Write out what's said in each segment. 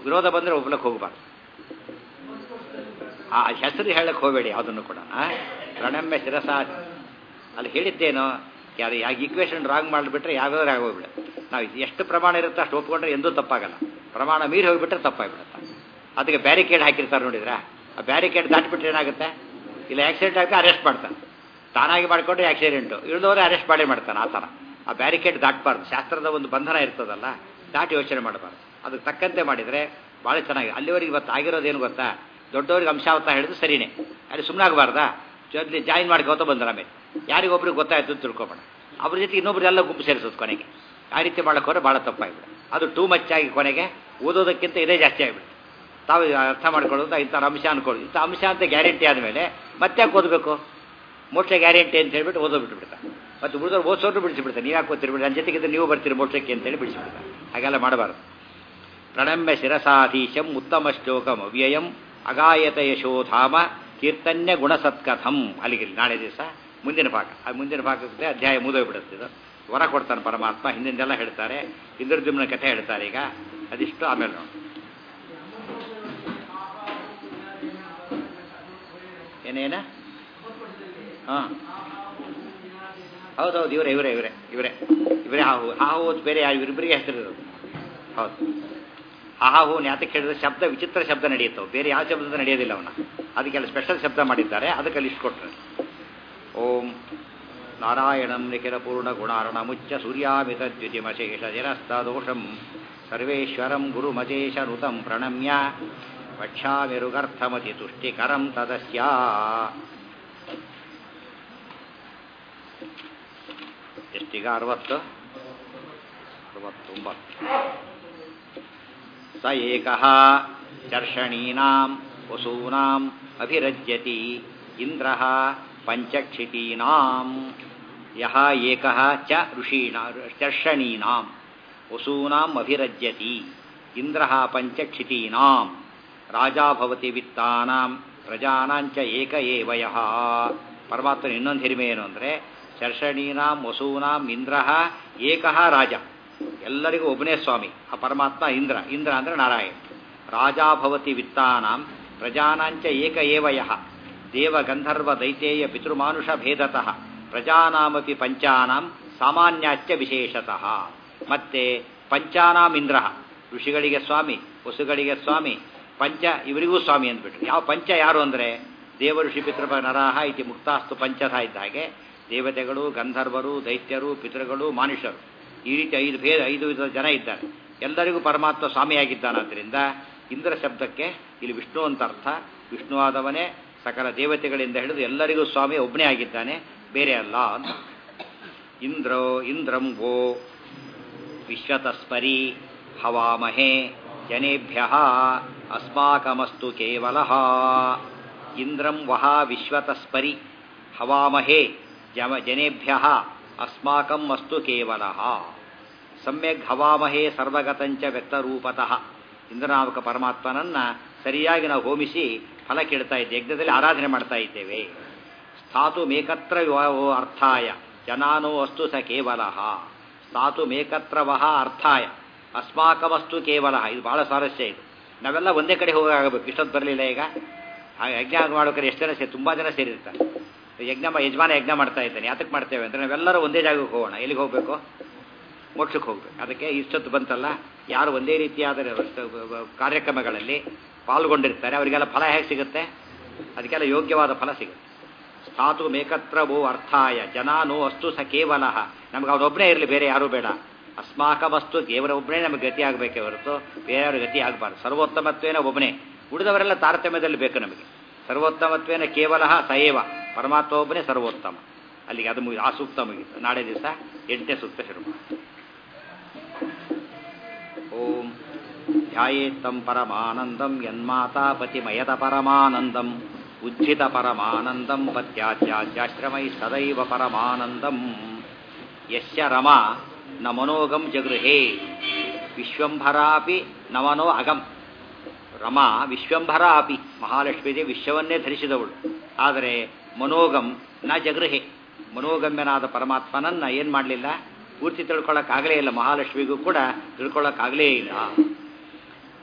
ವಿರೋಧ ಬಂದರೆ ಒಬ್ಲಕ್ಕೆ ಹೋಗಬಾರ್ದು ಆ ಹೆಸರು ಹೇಳಕ್ಕೆ ಹೋಗಬೇಡಿ ಯಾವುದನ್ನು ಕೂಡ ಆ? ಪ್ರಣಮ್ಯ ಶಿರಸ ಅಲ್ಲಿ ಹೇಳಿದ್ದೇನೋ ಯಾರು ಯಾಕೆ ಈಕ್ವೇಷನ್ ರಾಂಗ್ ಮಾಡಿಬಿಟ್ರೆ ಯಾವ್ಯಾವ್ದು ಆಗೋಗ್ಬಿಡ ನಾವು ಎಷ್ಟು ಪ್ರಮಾಣ ಇರುತ್ತೆ ಅಷ್ಟು ಒಪ್ಕೊಂಡ್ರೆ ಎಂದೂ ತಪ್ಪಾಗಲ್ಲ ಪ್ರಮಾಣ ಮೀರಿ ಹೋಗಿಬಿಟ್ರೆ ತಪ್ಪಾಗ್ಬಿಡುತ್ತೆ ಅದಕ್ಕೆ ಬ್ಯಾರಿಕೇಡ್ ಹಾಕಿರ್ತಾರೆ ನೋಡಿದ್ರಾ ಆ ಬ್ಯಾರಿಕೇಡ್ ದಾಟಿಬಿಟ್ರೆ ಏನಾಗುತ್ತೆ ಇಲ್ಲ ಆಕ್ಸಿಡೆಂಟ್ ಆಗಿ ಅರೆಸ್ಟ್ ಮಾಡ್ತಾನೆ ತಾನಾಗಿ ಮಾಡಿಕೊಂಡ್ರೆ ಆಕ್ಸಿಡೆಂಟು ಇಳಿದವರೇ ಅರೆಸ್ಟ್ ಮಾಡೇ ಮಾಡ್ತಾನೆ ಆ ಥರ ಆ ಬ್ಯಾರಿಕೇಡ್ ದಾಟಬಾರ್ದು ಶಾಸ್ತ್ರದ ಒಂದು ಬಂಧನ ಇರ್ತದಲ್ಲ ದಾಟಿ ಯೋಚನೆ ಮಾಡಬಾರ್ದು ಅದಕ್ಕೆ ತಕ್ಕಂತೆ ಮಾಡಿದರೆ ಭಾಳ ಚೆನ್ನಾಗಿ ಅಲ್ಲಿವರೆಗೆ ಇವತ್ತು ಆಗಿರೋದೇನು ಗೊತ್ತಾ ದೊಡ್ಡವ್ರಿಗೆ ಅಂಶಾವತ ಹೇಳಿದ್ರು ಸರಿನೇ ಅಲ್ಲಿ ಸುಮ್ಮನೆ ಆಗಬಾರ್ದಾ ಜೊತೆ ಜಾಯಿನ್ ಮಾಡ್ಕೋತ ಬಂದ್ರೆ ಆಮೇಲೆ ಯಾರಿಗೊಬ್ರಿಗೆ ಗೊತ್ತಾಯ್ತು ಅಂತ ತಿಳ್ಕೊಬೇಡ ಅವ್ರ ಜೊತೆ ಇನ್ನೊಬ್ರು ಎಲ್ಲ ಗುಂಪು ಸೇರಿಸೋದು ಕೊನೆಗೆ ಆ ರೀತಿ ಮಾಡಕ್ಕೆ ಹೋದ್ರೆ ಭಾಳ ತಪ್ಪಾಗಿಬಿಡ ಅದು ಟೂ ಮಚ್ ಆಗಿ ಕೊನೆಗೆ ಓದೋದಕ್ಕಿಂತ ಇದೇ ಜಾಸ್ತಿ ಆಗಿಬಿಡುತ್ತೆ ತಾವು ಅರ್ಥ ಮಾಡ್ಕೊಳ್ಳೋದು ಇಂಥ ಅಂಶ ಅನ್ಕೊಳ್ಳೋದು ಇಂಥ ಅಂಶ ಅಂತ ಗ್ಯಾರಂಟಿ ಆದಮೇಲೆ ಮತ್ತೆ ಯಾಕೆ ಓದಬೇಕು ಮೋಕ್ಷ ಗ್ಯಾರಂಟಿ ಅಂತ ಹೇಳ್ಬಿಟ್ಟು ಓದೋ ಬಿಟ್ಬಿಡ್ತಾರೆ ಮತ್ತು ಉಳಿದವ್ರು ಓದಿಸೋರು ಬಿಡಿಸಿಬಿಡ್ತಾರೆ ನೀವು ಯಾಕೆ ಓದ್ತಿರ್ಬಿಡಿ ನನ್ನ ಜೊತೆಗಿದ್ರೆ ನೀವು ಬರ್ತೀರಿ ಮೋಕ್ಷಕ್ಕೆ ಅಂತೇಳಿ ಬಿಡಿಸಿಬಿಡ್ತಾರೆ ಹಾಗೆಲ್ಲ ಮಾಡಬಾರ್ದು ಪ್ರಣಮ್ಯ ಶಿರಸಾಧೀಶಂ ಉತ್ತಮ ಶ್ಲೋಕಂ ಅವ್ಯಯಂ ಅಗಾಯತ ಯಶೋಧಾಮ ಕೀರ್ತನ್ಯ ಗುಣಸತ್ಕಥಂ ಅಲ್ಲಿಗೆ ನಾಳೆ ದಿವಸ ಮುಂದಿನ ಭಾಗ ಆ ಮುಂದಿನ ಭಾಗಕ್ಕೆ ಅಧ್ಯಾಯ ಮುಗಿದೋಗ್ಬಿಡುತ್ತೆ ಇದು ವರ ಕೊಡ್ತಾನೆ ಪರಮಾತ್ಮ ಹಿಂದಿಂದೆಲ್ಲ ಹೇಳ್ತಾರೆ ಇಂದ್ರಜುಮ್ನ ಕಥೆ ಹೇಳ್ತಾರೆ ಈಗ ಅದಿಷ್ಟು ಆಮೇಲೆ ನೋಡಿ ಏನೇನ ಹಾಂ ಹೌದೌದು ಇವರೇ ಇವರೇ ಇವರೇ ಇವರೇ ಇವರೇ ಹಾಹು ಹಾಹು ಅಂತ ಬೇರೆ ಯಾರು ಇವರಿಬ್ಬರಿಗೆ ಹೆಸರಿರೋದು ಹೌದು ಹಾಹು ನ್ಯಾತಕ್ಕೆ ಹೇಳಿದ್ರೆ ಶಬ್ದ ವಿಚಿತ್ರ ಶಬ್ದ ನಡೆಯುತ್ತವೆ ಬೇರೆ ಯಾವ ಶಬ್ದ ನಡೆಯೋದಿಲ್ಲ ಅವನ ಅದಕ್ಕೆಲ್ಲ ಸ್ಪೆಷಲ್ ಶಬ್ದ ಮಾಡಿದ್ದಾರೆ ಅದಕ್ಕೆ ಲಿಸ್ಟ್ ಕೊಟ್ಟರೆ ಓಂ ನಾರಾಯಣಂ ನಿಖಿಲ ಪೂರ್ಣ ಗುಣಾರ್ಣ ಮುಚ್ಚ ಸೂರ್ಯಾಮಿತ ದ್ಯುತಿಮಶೇಷ ಜರಸ್ತದೋಷಂ ಸರ್ವೇಶ್ವರಂ ಗುರುಮಜೇಶನುತಂ ಪ್ರಣಮ್ಯ ವಕ್ಷ್ಯಾಮಿರುಗರ್ಥಮತಿ ತುಷ್ಟಿಕರಂ ತದಸ್ಯ ಎಷ್ಟೀಗ ಅರವತ್ತು ಅರವತ್ತೊಂಬತ್ತು ಸ ಏಕಃ ಚರ್ಷಣೀನಾಂ ವಸೂನಾಂ ಅಭಿರಜ್ಯತಿ ಇಂದ್ರಃ ಪಂಚಕ್ಷಿತೀನಾಂ ಯಹ ಏಕಃ ಚ ಋಷೀಣಾ ಚರ್ಷಣೀನಾಂ ವಸೂನಾಂ ಅಭಿರಜ್ಯತಿ ಇಂದ್ರಃ ಪಂಚಕ್ಷಿತೀನಾಂ ರಾಜಾ ಭವತಿ ವಿತ್ತಾನಾಂ ಪ್ರಜಾನಾಂಚ ಏಕ ಏವ ಯಃ ಪರಮಾತ್ಮನ ಇನ್ನೊಂದು ಹಿರಿಮೆ ಏನು ಅಂದರೆ ಚರ್ಷಣೀನಾಂ ವಸೂನಾಂ ಇಂದ್ರಃ ಏಕಃ ರಾಜ ಎಲ್ಲರಿಗೂ ಒಬ್ಬನೇ ಸ್ವಾಮಿ ಆ ಪರಮಾತ್ಮ ಇಂದ್ರ ಇಂದ್ರ ಅಂದರೆ ನಾರಾಯಣ ರಾಜಾ ಭವತಿ ವಿತ್ತಾನಾಂ ಪ್ರಜಾನಾಂಚ ಏಕ ಏವ ಯಃ ದೇವ ಗಂಧರ್ವ ದೈತೇಯ ಪಿತೃಮಾನುಷ ಭೇದತಃ ಪ್ರಜಾನಾಮಪಿ ಪಂಚಾನಾಂ ಸಾಮಾನ್ಯಾಚ್ಚ ವಿಶೇಷತಃ ಮತ್ತೆ ಪಂಚಾನಾಂ ಇಂದ್ರ ಋಷಿಗಳಿಗೆ ಸ್ವಾಮಿ ವಸುಗಳಿಗೆ ಸ್ವಾಮಿ ಪಂಚ ಇವರಿಗೂ ಸ್ವಾಮಿ ಅಂದ್ಬಿಟ್ರು ಯಾವ ಪಂಚ ಯಾರು ಅಂದರೆ ದೇವ ಋಷಿ ಪಿತೃಪ ನರಾಹ ಇತಿ ಮುಕ್ತಾಸ್ತು ಪಂಚಧ ಇದ್ದ ಹಾಗೆ ದೇವತೆಗಳು ಗಂಧರ್ವರು ದೈತ್ಯರು ಪಿತೃಗಳು ಮಾನುಷರು ಈ ರೀತಿ ಐದು ಭೇದ ಐದು ವಿಧದ ಜನ ಇದ್ದಾರೆ ಎಲ್ಲರಿಗೂ ಪರಮಾತ್ಮ ಸ್ವಾಮಿಯಾಗಿದ್ದಾನಾದ್ದರಿಂದ ಇಂದ್ರ ಶಬ್ದಕ್ಕೆ ಇಲ್ಲಿ ವಿಷ್ಣು ಅಂತ ಅರ್ಥ ವಿಷ್ಣುವಾದವನೇ ಸಕಲ ದೇವತೆಗಳಿಂದ ಹಿಡಿದು ಎಲ್ಲರಿಗೂ ಸ್ವಾಮಿ ಒಬ್ಬನೇ ಆಗಿದ್ದಾನೆ ಬೇರೆ ಅಲ್ಲ ಅಂತ ಇಂದ್ರೋ ಇಂದ್ರಂ ಗೋ ವಿಶ್ವತಸ್ಪರಿ ಹವಾಮಹೇ ಜನೇಭ್ಯ ಅಸ್ಮಾಕಮಸ್ತು ಕೇವಲ ಇಂದ್ರಂ ವಹ ವಿಶ್ವತಸ್ಪರಿ ಹವಾಮಹೇ ಜಮ ಜನೇಭ್ಯ ಅಸ್ಮಾಕಂ ಅಸ್ತು ಕೇವಲ ಸಮ್ಯಕ್ ಹವಾಮಹೇ ಸರ್ವಗತಂಚ ವ್ಯಕ್ತರೂಪತಃ ಇಂದ್ರನಾಮಕ ಪರಮಾತ್ಮನನ್ನ ಸರಿಯಾಗಿ ನಾವು ಹೋಮಿಸಿ ಫಲ ಕೇಳ್ತಾ ಇದ್ದೇವೆ ಯಜ್ಞದಲ್ಲಿ ಆರಾಧನೆ ಮಾಡ್ತಾ ಇದ್ದೇವೆ ಸ್ಥಾತು ಮೇಕತ್ರ ಅರ್ಥಾಯ ಜನಾನೋ ಅಸ್ತು ಸ ಕೇವಲ ಸ್ಥಾತು ಮೇಕತ್ರ ವಹ ಅರ್ಥಾಯ ಅಸ್ಮಾಕಮಸ್ತು ಕೇವಲ ಇದು ಬಹಳ ಸ್ವಾರಸ್ಯ ಇದು ನಾವೆಲ್ಲ ಒಂದೇ ಕಡೆ ಹೋಗಾಗಬೇಕು ಇಷ್ಟೊತ್ತು ಬರಲಿಲ್ಲ ಈಗ ಆ ಯಜ್ಞ ಮಾಡ್ಬೇಕಾದ್ರೆ ಎಷ್ಟು ಜನ ಸೇರಿ ತುಂಬ ಜನ ಸೇರಿರ್ತಾರೆ ಯಜ್ಞ ಯಜಮಾನ ಯಜ್ಞ ಮಾಡ್ತಾ ಇದ್ದಾನೆ ಯಾತಕ್ಕೆ ಮಾಡ್ತೇವೆ ಅಂದರೆ ನಾವೆಲ್ಲರೂ ಒಂದೇ ಜಾಗಕ್ಕೆ ಹೋಗೋಣ ಎಲ್ಲಿಗೆ ಹೋಗಬೇಕು ಮೋಕ್ಷಕ್ಕೆ ಹೋಗ್ಬೇಕು ಅದಕ್ಕೆ ಇಷ್ಟೊತ್ತು ಬಂತಲ್ಲ ಯಾರು ಒಂದೇ ರೀತಿಯಾದ ಕಾರ್ಯಕ್ರಮಗಳಲ್ಲಿ ಪಾಲ್ಗೊಂಡಿರ್ತಾರೆ ಅವರಿಗೆಲ್ಲ ಫಲ ಹೇಗೆ ಸಿಗುತ್ತೆ ಅದಕ್ಕೆಲ್ಲ ಯೋಗ್ಯವಾದ ಫಲ ಸಿಗುತ್ತೆ ಸ್ಥಾತು ಮೇಕತ್ರ ಭೂ ಅರ್ಥಾಯ ಜನಾನು ಅಸ್ತು ಸ ಕೇವಲ ನಮ್ಗೆ ಅವನೊಬ್ಬನೇ ಇರಲಿ ಬೇರೆ ಯಾರೂ ಬೇಡ ಅಸ್ಮಾಕಮಸ್ತು ದೇವರ ಒಬ್ಬನೇ ನಮಗೆ ಗತಿ ಆಗಬೇಕೇ ಹೊರತು ಬೇರೆಯವ್ರ ಗತಿ ಆಗಬಾರ್ದು ಸರ್ವೋತ್ತಮತ್ವೇನ ಒಬ್ಬನೇ ಉಳಿದವರೆಲ್ಲ ತಾರತಮ್ಯದಲ್ಲಿ ಬೇಕು ನಮಗೆ ಸರ್ವೋತ್ತಮತ್ವೇನ ಕೇವಲ ಸಯೇವ ಪರಮಾತ್ಮ ಒಬ್ಬನೇ ಸರ್ವೋತ್ತಮ ಅಲ್ಲಿಗೆ ಅದು ಮುಗಿ ಆ ಸೂಕ್ತ ಮುಗಿತು ನಾಳೆ ದಿವಸ ಎಂಟನೇ ಸೂಕ್ತ ಶುರು ಓಂ ಧ್ಯಾಯೇತ್ತಂ ಪರಮಾನಂದಂ ಯನ್ಮಾತಾ ಪತಿಮಯದ ಪರಮಾನಂದಂ ಉಜ್ಜಿತ ಪರಮಾನಂದಂ ಪತ್ಯಾತ್ಯಾಶ್ರಮೈ ಸದೈವ ಪರಮಾನಂದಂ ಯಸ್ಯ ರಮಾ ನ ಮನೋಗಂ ಜಗೃಹೇ ವಿಶ್ವಂಭರಾಪಿ ನಮನೋ ಅಗಂ ರಮಾ ವಿಶ್ವಂಭರ ಅಪಿ ಮಹಾಲಕ್ಷ್ಮೀದೇ ವಿಶ್ವವನ್ನೇ ಧರಿಸಿದವಳು ಆದರೆ ಮನೋಗಂ ನ ಜಗೃಹೆ ಮನೋಗಮ್ಯನಾದ ಪರಮಾತ್ಮನನ್ನ ಏನು ಮಾಡಲಿಲ್ಲ ಪೂರ್ತಿ ತಿಳ್ಕೊಳ್ಳೋಕ್ಕಾಗಲೇ ಇಲ್ಲ ಮಹಾಲಕ್ಷ್ಮಿಗೂ ಕೂಡ ತಿಳ್ಕೊಳ್ಳೋಕ್ಕಾಗಲೇ ಇಲ್ಲ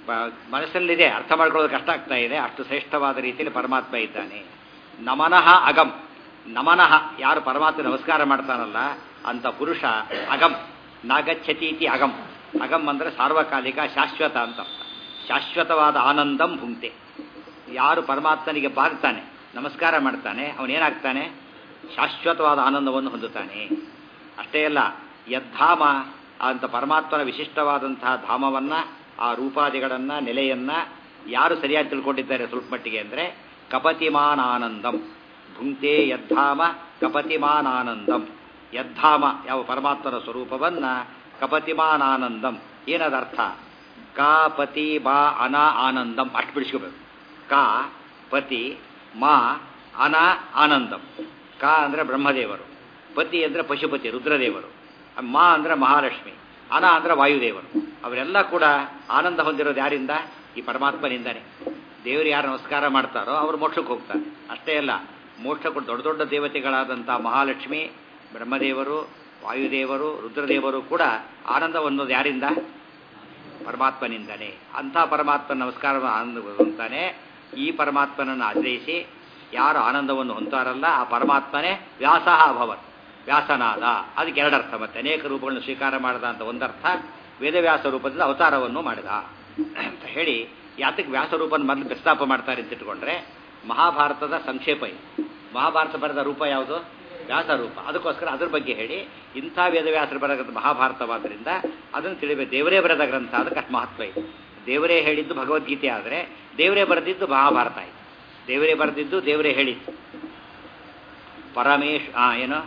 ಬ- ಮನಸ್ಸಲ್ಲಿದೆ ಅರ್ಥ ಮಾಡ್ಕೊಳ್ಳೋದು ಕಷ್ಟ ಆಗ್ತಾ ಇದೆ ಅಷ್ಟು ಶ್ರೇಷ್ಠವಾದ ರೀತಿಯಲ್ಲಿ ಪರಮಾತ್ಮ ಇದ್ದಾನೆ ನಮನಃ ಅಗಮ್ ನಮನಃ ಯಾರು ಪರಮಾತ್ಮ ನಮಸ್ಕಾರ ಮಾಡ್ತಾನಲ್ಲ ಅಂತ ಪುರುಷ ಅಗಮ್ ನಾಗಚ್ಛತೀತಿ ಅಗಮ್ ಅಗಮ್ ಅಂದರೆ ಸಾರ್ವಕಾಲಿಕ ಶಾಶ್ವತ ಅಂತ ಅರ್ಥ ಶಾಶ್ವತವಾದ ಆನಂದಂ ಭುಂಕ್ತೆ ಯಾರು ಪರಮಾತ್ಮನಿಗೆ ಬಾಗ್ತಾನೆ ನಮಸ್ಕಾರ ಮಾಡ್ತಾನೆ ಅವನೇನಾಗ್ತಾನೆ ಶಾಶ್ವತವಾದ ಆನಂದವನ್ನು ಹೊಂದುತ್ತಾನೆ ಅಷ್ಟೇ ಅಲ್ಲ ಯದ್ಧಾಮ ಅಂತ ಪರಮಾತ್ಮನ ವಿಶಿಷ್ಟವಾದಂತಹ ಧಾಮವನ್ನ ಆ ರೂಪಾದಿಗಳನ್ನ ನೆಲೆಯನ್ನ ಯಾರು ಸರಿಯಾಗಿ ತಿಳ್ಕೊಂಡಿದ್ದಾರೆ ಸ್ವಲ್ಪ ಮಟ್ಟಿಗೆ ಅಂದರೆ ಕಪತಿಮಾನಾನಂದಂ ಭುಂಕ್ತೆ ಯದ್ಧಾಮ ಕಪತಿಮಾನಾನಂದಂ ಯದ್ಧಾಮ ಯಾವ ಪರಮಾತ್ಮನ ಸ್ವರೂಪವನ್ನ ಕಪತಿಮಾನಾನಂದಂ ಏನದ ಅರ್ಥ ಕಾ ಪತಿ ಬಾ ಅನ ಆನಂದಂ ಅಷ್ಟು ಬಿಡಿಸ್ಕೋಬೇಕು ಕಾ ಪತಿ ಮಾ ಅನ ಆನಂದಂ ಕಾ ಅಂದರೆ ಬ್ರಹ್ಮದೇವರು ಪತಿ ಅಂದರೆ ಪಶುಪತಿ ರುದ್ರದೇವರು ಮಾ ಅಂದರೆ ಮಹಾಲಕ್ಷ್ಮಿ ಅನ ಅಂದರೆ ವಾಯುದೇವರು ಅವರೆಲ್ಲ ಕೂಡ ಆನಂದ ಹೊಂದಿರೋದು ಯಾರಿಂದ ಈ ಪರಮಾತ್ಮನಿಂದನೇ ದೇವರು ಯಾರು ನಮಸ್ಕಾರ ಮಾಡ್ತಾರೋ ಅವರು ಮೋಕ್ಷಕ್ಕೆ ಹೋಗ್ತಾರೆ ಅಷ್ಟೇ ಅಲ್ಲ ಮೋಕ್ಷಕ್ಕೆ ದೊಡ್ಡ ದೊಡ್ಡ ದೇವತೆಗಳಾದಂಥ ಮಹಾಲಕ್ಷ್ಮಿ ಬ್ರಹ್ಮದೇವರು ವಾಯುದೇವರು ರುದ್ರದೇವರು ಕೂಡ ಆನಂದ ಹೊಂದೋದು ಯಾರಿಂದ ಪರಮಾತ್ಮನಿಂದನೇ ಅಂಥ ಪರಮಾತ್ಮ ನಮಸ್ಕಾರ ಆನಂದ ಹೊಂತಾನೆ ಈ ಪರಮಾತ್ಮನನ್ನು ಆಶ್ರಯಿಸಿ ಯಾರು ಆನಂದವನ್ನು ಹೊಂತಾರಲ್ಲ ಆ ಪರಮಾತ್ಮನೇ ವ್ಯಾಸಃ ಅಭವತ್ ವ್ಯಾಸನಾದ ಅದಕ್ಕೆ ಎರಡರ್ಥ ಮತ್ತೆ ಅನೇಕ ರೂಪಗಳನ್ನು ಸ್ವೀಕಾರ ಮಾಡಿದ ಅಂತ ಒಂದರ್ಥ ವೇದವ್ಯಾಸ ರೂಪದಿಂದ ಅವತಾರವನ್ನು ಮಾಡಿದ ಅಂತ ಹೇಳಿ ಯಾತಕ್ಕೆ ವ್ಯಾಸ ರೂಪನ ಮೊದಲು ಪ್ರಸ್ತಾಪ ಮಾಡ್ತಾರೆ ಅಂತ ಇಟ್ಕೊಂಡ್ರೆ ಮಹಾಭಾರತದ ಸಂಕ್ಷೇಪ ಇದು ಮಹಾಭಾರತ ಬರೆದ ರೂಪ ಯಾವುದು ವ್ಯಾಸ ರೂಪ ಅದಕ್ಕೋಸ್ಕರ ಅದ್ರ ಬಗ್ಗೆ ಹೇಳಿ ಇಂಥ ವೇದವ್ಯಾಸರು ಬರೆದ ಮಹಾಭಾರತವಾದ್ದರಿಂದ ಅದನ್ನು ತಿಳಿಬೇಕು ದೇವರೇ ಬರೆದ ಗ್ರಂಥ ಅದಕ್ಕೆ ಅಷ್ಟು ಮಹತ್ವ ಇದೆ ದೇವರೇ ಹೇಳಿದ್ದು ಭಗವದ್ಗೀತೆ ಆದರೆ ದೇವರೇ ಬರೆದಿದ್ದು ಮಹಾಭಾರತ ಆಯಿತು ದೇವರೇ ಬರೆದಿದ್ದು ದೇವರೇ ಹೇಳಿದ್ದು ಪರಮೇಶ್ ಆ ಏನು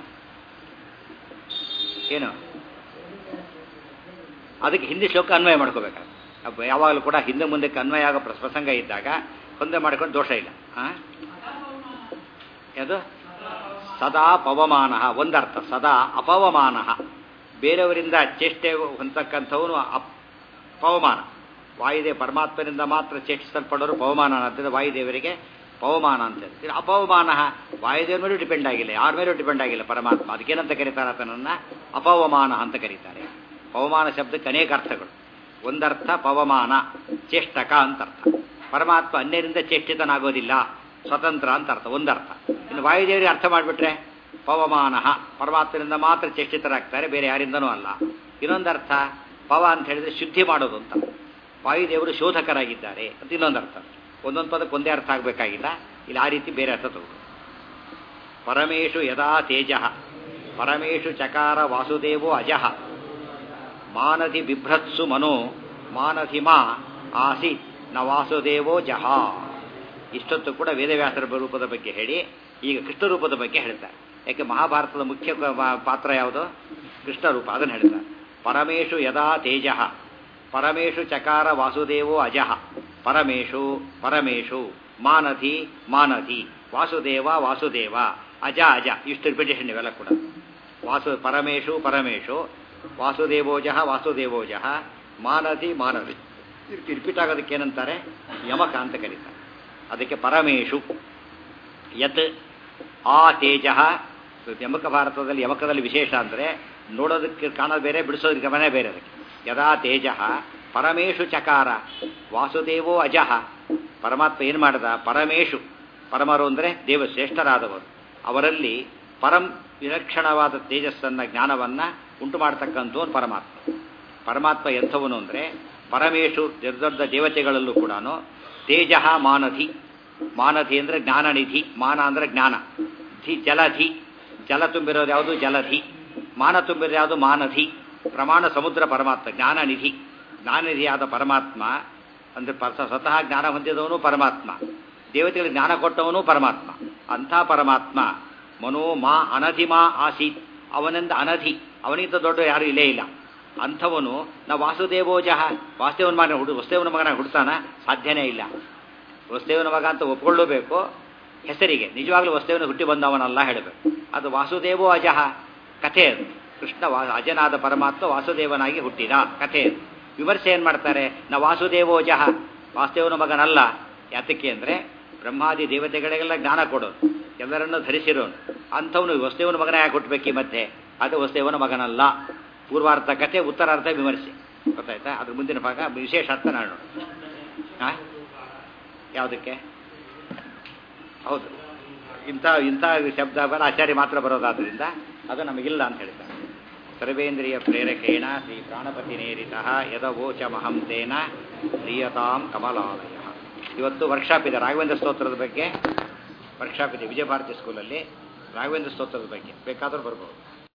ಏನು ಅದಕ್ಕೆ ಹಿಂದಿ ಶ್ಲೋಕ ಅನ್ವಯ ಮಾಡ್ಕೋಬೇಕಾದ್ರೆ ಅಬ್ಬ ಯಾವಾಗಲೂ ಕೂಡ ಹಿಂದೆ ಮುಂದಕ್ಕೆ ಅನ್ವಯ ಆಗೋ ಪ್ರ- ಪ್ರಸಂಗ ಇದ್ದಾಗ ಹೊಂದೆ ಮಾಡ್ಕೊಂಡು ದೋಷ ಇಲ್ಲ ಆ? ಯಾವುದು ಸದಾ ಪವಮಾನ ಒಂದರ್ಥ ಸದಾ ಅಪವಮಾನ ಬೇರೆಯವರಿಂದ ಚೇಷ್ಟೆ ಹೊಂದತಕ್ಕಂಥವನು ಅಪ್ ಪವಮಾನ ವಾಯುದೇವ ಪರಮಾತ್ಮನಿಂದ ಮಾತ್ರ ಚೇಷ್ಟಿಸಲ್ಪಡೋರು ಪವಮಾನ ಆದ್ದರಿಂದ ವಾಯುದೇವರಿಗೆ ಪವಮಾನ ಅಂತ ಹೇಳ್ತೀವಿ ಅಪವಮಾನ ವಾಯುದೇವರ ಮೇಲೂ ಡಿಪೆಂಡ್ ಆಗಿಲ್ಲ ಯಾರ ಮೇಲೂ ಡಿಪೆಂಡ್ ಆಗಿಲ್ಲ ಪರಮಾತ್ಮ ಅದಕ್ಕೇನಂತ ಕರೀತಾರೆ ಆತನನ್ನ ಅಪವಮಾನ ಅಂತ ಕರೀತಾರೆ ಪವಮಾನ ಶಬ್ದಕ್ಕೆ ಅನೇಕ ಅರ್ಥಗಳು ಒಂದರ್ಥ ಪವಮಾನ ಚೇಷ್ಟಕ ಅಂತ ಅರ್ಥ ಪರಮಾತ್ಮ ಅನ್ಯರಿಂದ ಚೇಷ್ಟಿತನಾಗೋದಿಲ್ಲ ಸ್ವತಂತ್ರ ಅಂತ ಅರ್ಥ ಒಂದರ್ಥ ಇನ್ನು ವಾಯುದೇವರಿಗೆ ಅರ್ಥ ಮಾಡಿಬಿಟ್ರೆ ಪವಮಾನ ಪರಮಾತ್ಮನಿಂದ ಮಾತ್ರ ಚೇಷ್ಟಿತರಾಗ್ತಾರೆ ಬೇರೆ ಯಾರಿಂದನೂ ಅಲ್ಲ ಇನ್ನೊಂದರ್ಥ ಪವ ಅಂತ ಹೇಳಿದ್ರೆ ಶುದ್ಧಿ ಮಾಡೋದು ಅಂತ ವಾಯುದೇವರು ಶೋಧಕರಾಗಿದ್ದಾರೆ ಅಂತ ಇನ್ನೊಂದರ್ಥ ಒಂದೊಂದು ಪದಕ್ಕೆ ಒಂದೇ ಅರ್ಥ ಆಗಬೇಕಾಗಿಲ್ಲ ಇಲ್ಲಿ ಆ ರೀತಿ ಬೇರೆ ಅರ್ಥ ತಗೊಂಡು ಪರಮೇಶು ಯದಾ ತೇಜ ಪರಮೇಶು ಚಕಾರ ವಾಸುದೇವೋ ಅಜಃ ಮಾನಧಿ ಬಿಭ್ರತ್ಸು ಮನೋ ಮಾನಧಿ ಮಾ ಆಸಿ ನ ವಾಸುದೇವೋ ಜಹ ಇಷ್ಟೊತ್ತು ಕೂಡ ವೇದವ್ಯಾಸರ ರೂಪದ ಬಗ್ಗೆ ಹೇಳಿ ಈಗ ಕೃಷ್ಣ ರೂಪದ ಬಗ್ಗೆ ಹೇಳ್ತಾರೆ ಯಾಕೆ ಮಹಾಭಾರತದ ಮುಖ್ಯ ಪ- ಪಾತ್ರ ಯಾವುದು ಕೃಷ್ಣ ರೂಪ ಅದನ್ನು ಹೇಳ್ತಾರೆ ಪರಮೇಶು ಯದಾ ತೇಜ ಪರಮೇಶು ಚಕಾರ ವಾಸುದೇವೋ ಅಜಃ ಪರಮೇಶು ಪರಮೇಶು ಮಾನಧಿ ಮಾನಧಿ ವಾಸುದೇವ ವಾಸುದೇವ ಅಜ ಅಜ ಇಷ್ಟು ರಿಪಿಟೇಷನ್ ಇವೆಲ್ಲ ಕೂಡ ವಾಸು ಪರಮೇಶು ಪರಮೇಶು ವಾಸುದೇವೋಜಃ ವಾಸುದೇವೋಜಃ ಮಾನಧಿ ಮಾನಧಿ ರಿಪೀಟ್ ಆಗೋದಕ್ಕೆ ಏನಂತಾರೆ ಯಮಕ ಅಂತ ಕರೀತಾರೆ ಅದಕ್ಕೆ ಪರಮೇಶು ಯತ್ ಆ ತೇಜ ಯಮಕ ಭಾರತದಲ್ಲಿ ಯಮಕದಲ್ಲಿ ವಿಶೇಷ ಅಂದರೆ ನೋಡೋದಕ್ಕೆ ಕಾಣೋದು ಬೇರೆ ಬಿಡಿಸೋದಕ್ಕೆ ಗಮನ ಬೇರೆ ಅದಕ್ಕೆ ಯದಾ ತೇಜ ಪರಮೇಶು ಚಕಾರ ವಾಸುದೇವೋ ಅಜಃ ಪರಮಾತ್ಮ ಏನು ಮಾಡಿದ ಪರಮೇಶು ಪರಮರು ಅಂದರೆ ದೇವ ಶ್ರೇಷ್ಠರಾದವರು ಅವರಲ್ಲಿ ಪರಂ ವಿಲಕ್ಷಣವಾದ ತೇಜಸ್ಸನ್ನ ಜ್ಞಾನವನ್ನ ಉಂಟು ಮಾಡತಕ್ಕಂಥವನು ಪರಮಾತ್ಮ ಪರಮಾತ್ಮ ಎಂಥವನು ಅಂದರೆ ಪರಮೇಶು ದೊಡ್ಡ ದೊಡ್ಡ ದೇವತೆಗಳಲ್ಲೂ ಕೂಡ ತೇಜ ಮಾನಧಿ ಮಾನಧಿ ಅಂದರೆ ಜ್ಞಾನನಿಧಿ ಮಾನ ಅಂದರೆ ಜ್ಞಾನ ಧಿ ಜಲಧಿ ಜಲ ತುಂಬಿರೋದು ಯಾವುದು ಜಲಧಿ ಮಾನ ತುಂಬಿರೋದು ಯಾವುದು ಮಾನಧಿ ಪ್ರಮಾಣ ಸಮುದ್ರ ಪರಮಾತ್ಮ ಜ್ಞಾನನಿಧಿ ಜ್ಞಾನನಿಧಿಯಾದ ಪರಮಾತ್ಮ ಅಂದರೆ ಪ ಸ್ವತಃ ಜ್ಞಾನ ಹೊಂದಿದವನು ಪರಮಾತ್ಮ ದೇವತೆಗಳಿಗೆ ಜ್ಞಾನ ಕೊಟ್ಟವನು ಪರಮಾತ್ಮ ಅಂಥ ಪರಮಾತ್ಮ ಮನೋ ಮಾ ಅನಧಿ ಮಾ ಆಸೀತ್ ಅವನಿಂದ ಅನಧಿ ಅವನಿಂದ ದೊಡ್ಡ ಯಾರು ಇಲ್ಲೇ ಇಲ್ಲ ಅಂಥವನು ನಾ ವಾಸುದೇವೋಜಃ ವಾಸುದೇವನ ಮಗನ ಹುಡು ವಸುದೇವನ ಮಗನ ಹುಡ್ತಾನ ಸಾಧ್ಯನೇ ಇಲ್ಲ ವಸುದೇವನ ಮಗ ಅಂತ ಒಪ್ಕೊಳ್ಳಬೇಕು ಹೆಸರಿಗೆ ನಿಜವಾಗ್ಲೂ ವಸುದೇವನ ಹುಟ್ಟಿ ಬಂದವನಲ್ಲ ಹೇಳಬೇಕು ಅದು ವಾಸುದೇವೋ ಅಜಃ ಕಥೆ ಅದು ಕೃಷ್ಣ ವಾ ಅಜನಾದ ಪರಮಾತ್ಮ ವಾಸುದೇವನಾಗಿ ಹುಟ್ಟಿದ ಕಥೆ ಅದು ವಿಮರ್ಶೆ ಏನು ಮಾಡ್ತಾರೆ ನಾ ವಾಸುದೇವೋಜಃ ವಾಸುದೇವನ ಮಗನಲ್ಲ ಯಾತಕ್ಕೆ ಅಂದರೆ ಬ್ರಹ್ಮಾದಿ ದೇವತೆಗಳಿಗೆಲ್ಲ ಜ್ಞಾನ ಕೊಡೋನು ಎಲ್ಲರನ್ನೂ ಧರಿಸಿರೋನು ಅಂಥವನು ವಸುದೇವನ ಮಗನ ಯಾಕೆ ಹುಟ್ಟಬೇಕು ಮತ್ತೆ ಅದು ವಸುದೇವನ ಮಗನಲ್ಲ ಪೂರ್ವಾರ್ಥ ಕಥೆ ಉತ್ತರಾರ್ಥ ವಿಮರ್ಶೆ ಗೊತ್ತಾಯ್ತಾ ಅದ್ರ ಮುಂದಿನ ಭಾಗ ವಿಶೇಷ ಅರ್ಥ ನಾನು ಹಾಂ ಯಾವುದಕ್ಕೆ ಹೌದು ಇಂಥ ಇಂಥ ಶಬ್ದ ಬರ ಆಚಾರ್ಯ ಮಾತ್ರ ಬರೋದಾದ್ರಿಂದ ಅದು ನಮಗಿಲ್ಲ ಅಂತ ಹೇಳ್ತಾರೆ ಸರ್ವೇಂದ್ರಿಯ ಪ್ರೇರಕೇಣ ಶ್ರೀ ಪ್ರಾಣಪತಿ ನೇರಿತ ಯದವೋಚಮಹಂ ತೇನ ಪ್ರಿಯತಾಂ ಕಮಲಾಲಯ ಇವತ್ತು ವರ್ಕ್ಶಾಪ್ ಇದೆ ರಾಘವೇಂದ್ರ ಸ್ತೋತ್ರದ ಬಗ್ಗೆ ವರ್ಕ್ಶಾಪ್ ಇದೆ ವಿಜಯ ಭಾರತಿ ಸ್ಕೂಲಲ್ಲಿ ರಾಘವೇಂದ್ರ ಸ್ತೋತ್ರದ ಬಗ್ಗೆ ಬೇಕಾದರೂ ಬರ್ಬೋದು